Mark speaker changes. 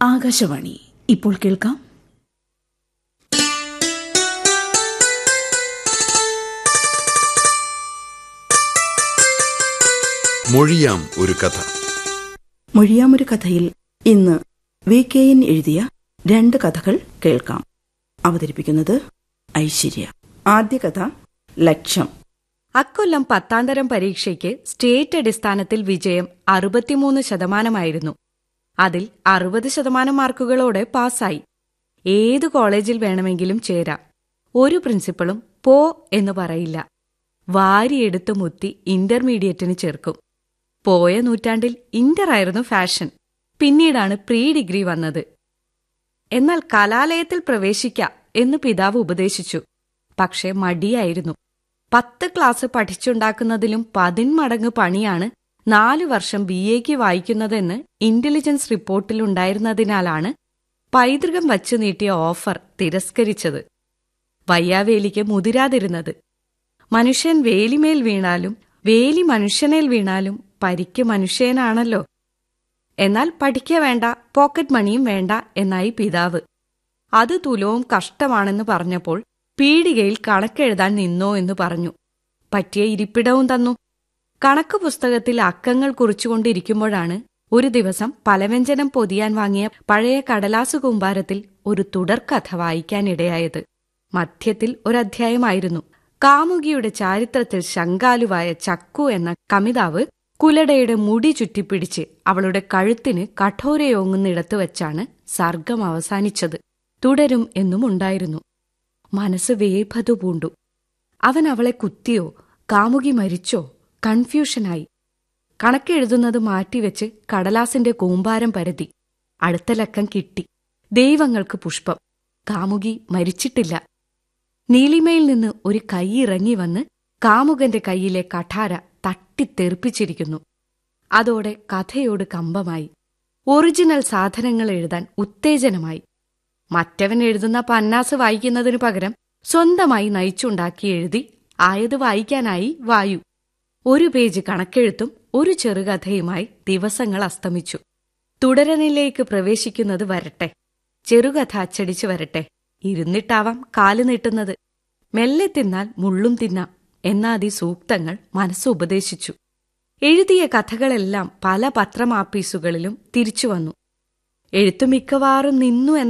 Speaker 1: ആകാശവാണി ഇപ്പോൾ കേൾക്കാം
Speaker 2: മൊഴിയാം ഒരു കഥ
Speaker 1: മൊഴിയാമൊരു കഥയിൽ ഇന്ന് വി കെ എൻ എഴുതിയ രണ്ട് കഥകൾ കേൾക്കാം അവതരിപ്പിക്കുന്നത് ഐശ്വര്യ ആദ്യ കഥ ലക്ഷം
Speaker 3: അക്കൊല്ലം പത്താന്തരം പരീക്ഷയ്ക്ക് സ്റ്റേറ്റ് അടിസ്ഥാനത്തിൽ വിജയം അറുപത്തിമൂന്ന് ശതമാനമായിരുന്നു അതിൽ അറുപത് ശതമാനം മാർക്കുകളോടെ പാസ്സായി ഏതു കോളേജിൽ വേണമെങ്കിലും ചേരാം ഒരു പ്രിൻസിപ്പളും പോ എന്ന് പറയില്ല വാരിയെടുത്ത് മുത്തി ഇന്റർമീഡിയറ്റിന് ചേർക്കും പോയ നൂറ്റാണ്ടിൽ ഇന്റർ ആയിരുന്നു ഫാഷൻ പിന്നീടാണ് പ്രീ ഡിഗ്രി വന്നത് എന്നാൽ കലാലയത്തിൽ പ്രവേശിക്കാം എന്ന് പിതാവ് ഉപദേശിച്ചു പക്ഷെ മടിയായിരുന്നു പത്ത് ക്ലാസ് പഠിച്ചുണ്ടാക്കുന്നതിലും പതിന്മടങ്ങ് പണിയാണ് നാലു വർഷം ബി എക്ക് വായിക്കുന്നതെന്ന് ഇന്റലിജൻസ് റിപ്പോർട്ടിലുണ്ടായിരുന്നതിനാലാണ് പൈതൃകം വച്ചു നീട്ടിയ ഓഫർ തിരസ്കരിച്ചത് വയ്യാവേലിക്ക് മുതിരാതിരുന്നത് മനുഷ്യൻ വേലിമേൽ വീണാലും വേലി മനുഷ്യനേൽ വീണാലും പരിക്ക് മനുഷ്യനാണല്ലോ എന്നാൽ പഠിക്ക വേണ്ട പോക്കറ്റ് മണിയും വേണ്ട എന്നായി പിതാവ് അത് തുലവും കഷ്ടമാണെന്ന് പറഞ്ഞപ്പോൾ പീടികയിൽ കണക്കെഴുതാൻ നിന്നോ എന്ന് പറഞ്ഞു പറ്റിയ ഇരിപ്പിടവും തന്നു കണക്ക് പുസ്തകത്തിൽ അക്കങ്ങൾ കുറിച്ചുകൊണ്ടിരിക്കുമ്പോഴാണ് ഒരു ദിവസം പലവ്യഞ്ജനം പൊതിയാൻ വാങ്ങിയ പഴയ കടലാസു കൂമ്പാരത്തിൽ ഒരു തുടർക്കഥ വായിക്കാനിടയായത് മധ്യത്തിൽ ഒരധ്യായമായിരുന്നു കാമുകിയുടെ ചാരിത്രത്തിൽ ശങ്കാലുവായ ചക്കു എന്ന കമിതാവ് കുലടയുടെ മുടി ചുറ്റിപ്പിടിച്ച് അവളുടെ കഴുത്തിന് കഠോരയോങ്ങുന്നിടത്ത് വച്ചാണ് സർഗം അവസാനിച്ചത് തുടരും എന്നും ഉണ്ടായിരുന്നു മനസ്സ് വേഭതു പൂണ്ടു അവൻ അവളെ കുത്തിയോ കാമുകി മരിച്ചോ കൺഫ്യൂഷനായി കണക്കെഴുതുന്നത് മാറ്റിവെച്ച് കടലാസിന്റെ കൂമ്പാരം പരതി അടുത്ത ലക്കം കിട്ടി ദൈവങ്ങൾക്ക് പുഷ്പം കാമുകി മരിച്ചിട്ടില്ല നീലിമയിൽ നിന്ന് ഒരു കൈ ഇറങ്ങി വന്ന് കാമുകന്റെ കൈയിലെ കഠാര തട്ടിത്തെറിപ്പിച്ചിരിക്കുന്നു അതോടെ കഥയോട് കമ്പമായി ഒറിജിനൽ സാധനങ്ങൾ എഴുതാൻ ഉത്തേജനമായി മറ്റവൻ എഴുതുന്ന പന്നാസ് വായിക്കുന്നതിനു പകരം സ്വന്തമായി നയിച്ചുണ്ടാക്കി എഴുതി ആയത് വായിക്കാനായി വായു ഒരു പേജ് കണക്കെഴുത്തും ഒരു ചെറുകഥയുമായി ദിവസങ്ങൾ അസ്തമിച്ചു തുടരനിലേക്ക് പ്രവേശിക്കുന്നത് വരട്ടെ ചെറുകഥ അച്ചടിച്ചു വരട്ടെ ഇരുന്നിട്ടാവാം കാല് നീട്ടുന്നത് മെല്ലെ തിന്നാൽ മുള്ളും തിന്നാം എന്നാതി സൂക്തങ്ങൾ മനസ്സ് ഉപദേശിച്ചു എഴുതിയ കഥകളെല്ലാം പല പത്രമാപ്പീസുകളിലും തിരിച്ചുവന്നു എഴുത്തു മിക്കവാറും നിന്നു